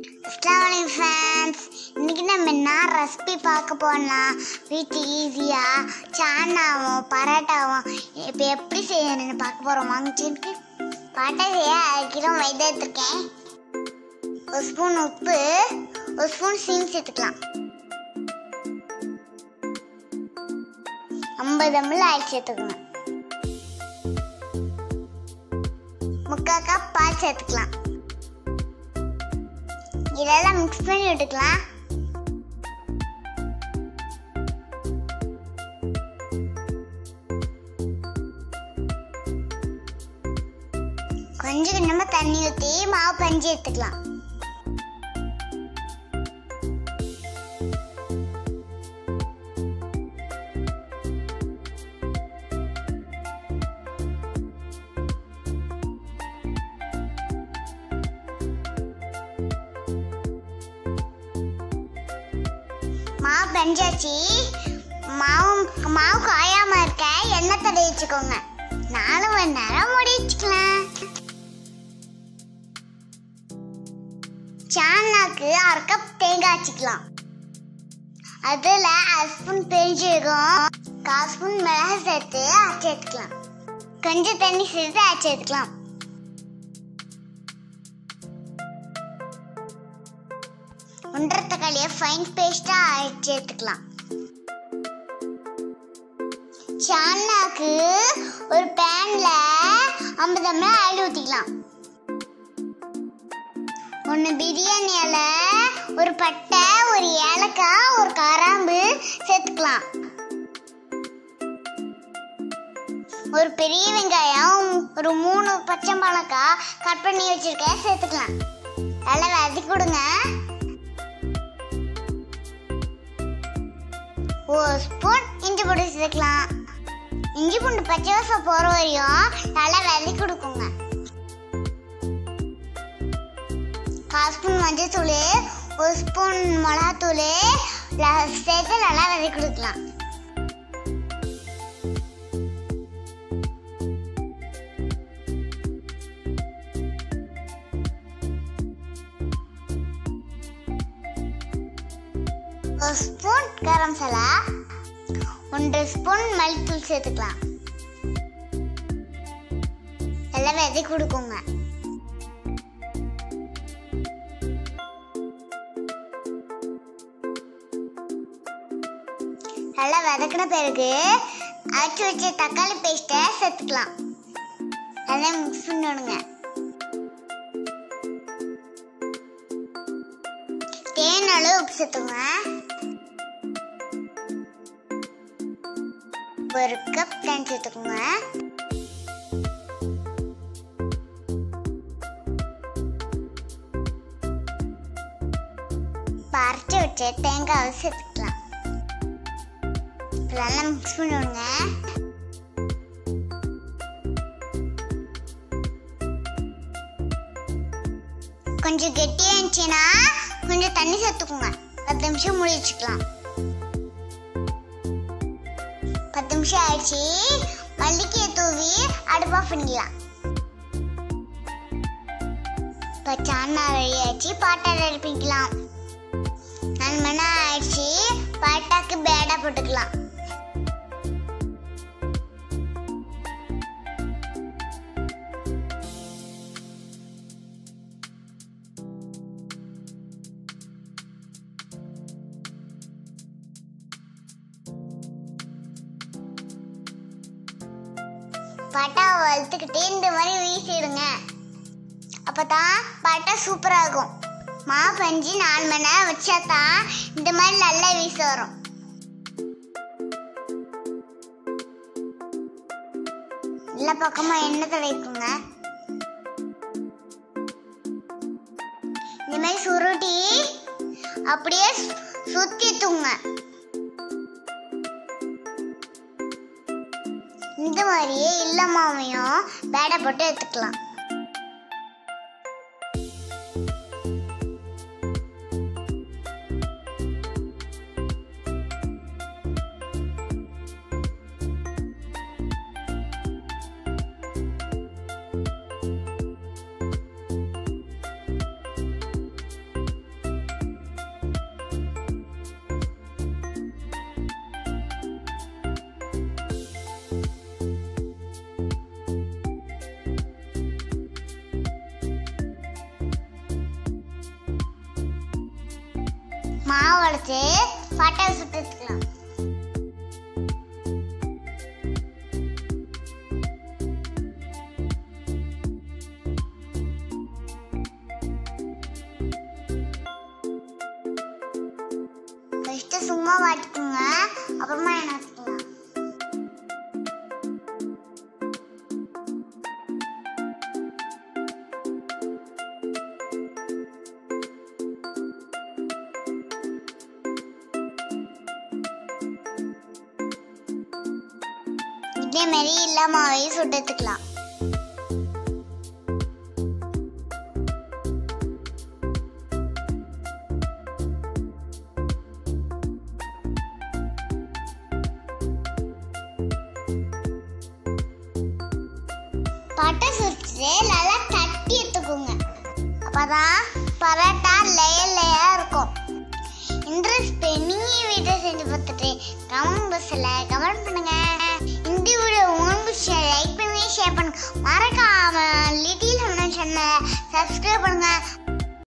அஸ்லாம் ஃபேன்ஸ் இன்னைக்கு நம்ம என்ன ரெசிபி பார்க்க போனால் வீட்டில் ஈஸியாக சான்னாவும் பரோட்டாவும் இப்போ எப்படி செய்யணும்னு பார்க்க போகிறோம் வாங்கிச்சிருக்கு பரோட்டா செய்ய அரை கிலோ மைதா எடுத்துருக்கேன் ஒரு ஸ்பூன் உப்பு ஒரு ஸ்பூன் சீனி சேர்த்துக்கலாம் ஐம்பது எம்எல் ஆயில் சேர்த்துக்கணும் முக்கால் கப் பால் சேர்த்துக்கலாம் இதெல்லாம் மிக்ஸ் பண்ணி விட்டுக்கலாம் கொஞ்சம் கொஞ்சமா தண்ணி ஊற்றி மாவு பஞ்சு எடுத்துக்கலாம் மாவு பெஞ்சாச்சு மாவு மாவு காயாம இருக்க எண்ணெய் தடவி வச்சுக்கோங்க நாலு மணி நேரம் மூடி வச்சுக்கலாம் சான்னாக்கு அரை கப் தேங்காய் வச்சுக்கலாம் அதுல அரை ஸ்பூன் பெருஞ்சீரகம் கால் ஸ்பூன் மிளகு சேர்த்து அரைச்சி எடுத்துக்கலாம் கொஞ்சம் தண்ணி சேர்த்து அரைச்சி எடுத்துக்கலாம் ஒன்றரை தக்காளியை ஃபைன் பேஸ்டா அரைச்சி எடுத்துக்கலாம் சான்னாக்கு ஒரு பேன்ல ஐம்பது எம்எல் ஆயில் ஊற்றிக்கலாம் ஒன்று பிரியாணி இலை ஒரு பட்டை ஒரு ஏலக்காய் ஒரு கராம்பு சேர்த்துக்கலாம் ஒரு பெரிய வெங்காயம் ஒரு மூணு பச்சை மிளகாய் கட் பண்ணி வச்சிருக்கேன் சேர்த்துக்கலாம் நல்லா வதக்கி கொடுங்க ஒரு ஸ்பூன் இஞ்சி பூண்டு சேர்க்கலாம் இஞ்சி பூண்டு பச்சை வாசம் போகிற வரையும் நல்லா வதக்கி கொடுக்குங்க கால் ஸ்பூன் மஞ்சள் ஒரு ஸ்பூன் மிளகாத்தூள் சேர்த்து நல்லா வதக்கி கொடுக்கலாம் ஒரு ஸ்பூன் கரம் மசாலா ஒன்றரை ஸ்பூன் மல்லித்தூள் சேர்த்துக்கலாம் எல்லாம் விதை கொடுக்குங்க நல்லா வதக்கின பிறகு அரைச்சி வச்ச தக்காளி பேஸ்ட்டை சேர்த்துக்கலாம் நல்லா மிக்ஸ் பண்ணிவிடுங்க தேன் அளவு உப்பு சேர்த்துங்க ஒரு கப் தேன் சேர்த்துக்கோங்க பறிச்சு வச்ச தேங்காவை சேர்த்துக்கலாம் நல்லா மிக்ஸ் பண்ணிவிடுங்க கொஞ்சம் கெட்டியா இருந்துச்சுன்னா கொஞ்சம் தண்ணி சேர்த்துக்கோங்க பத்து நிமிஷம் மூடி வச்சுக்கலாம் பத்து நிமிஷம் ஆயிடுச்சு மல்லிக்கையை தூவி அடுப்பா பண்ணிக்கலாம் இப்போ சான்னா ரெடி ஆயிடுச்சு பாட்டா ரெடி பண்ணிக்கலாம் நாலு மணி நேரம் ஆயிடுச்சு பாட்டாக்கு பேடா போட்டுக்கலாம் பட்டாவை வளர்த்துக்கிட்டே இந்த மாதிரி வீசிடுங்க அப்பதான் பட்டா சூப்பரா இருக்கும் மா பஞ்சு நாலு மணி நேரம் வச்சா தான் இந்த மாதிரி நல்லா வீச வரும் எல்லா பக்கமும் எண்ணெய் தடவிக்குங்க இந்த மாதிரி சுருட்டி அப்படியே சு- சுத்தி தூங்க இந்த மாதிரியே இல்லமாவையும் பேடை போட்டு எடுத்துக்கலாம் மாவு அடைச்சு பட்டாசு சுட்டு எடுத்துக்கலாம் ஃபர்ஸ்ட் சும்மா வாட்டிக்கோங்க அப்புறமா என்ன வச்சுக்கலாம் இதே மாதிரி இல்லாமவே சுட்டு எடுத்துக்கலாம் பட்டை சுட்டு நல்லா தட்டி எடுத்துக்கோங்க அப்பதான் பரோட்டா லேயர் லேயரா இருக்கும் இந்த ரெசிபி நீங்க வீட்டை செஞ்சு பார்த்துட்டு கமெண்ட் பாக்ஸ்ல கமெண்ட் பண்ணுங்க இந்த வீடியோ உங்களுக்கு லைக் பண்ணுங்க ஷேர் பண்ணுங்க மறக்காம லிட்டில் சேனலை சப்ஸ்கிரைப் பண்ணுங்க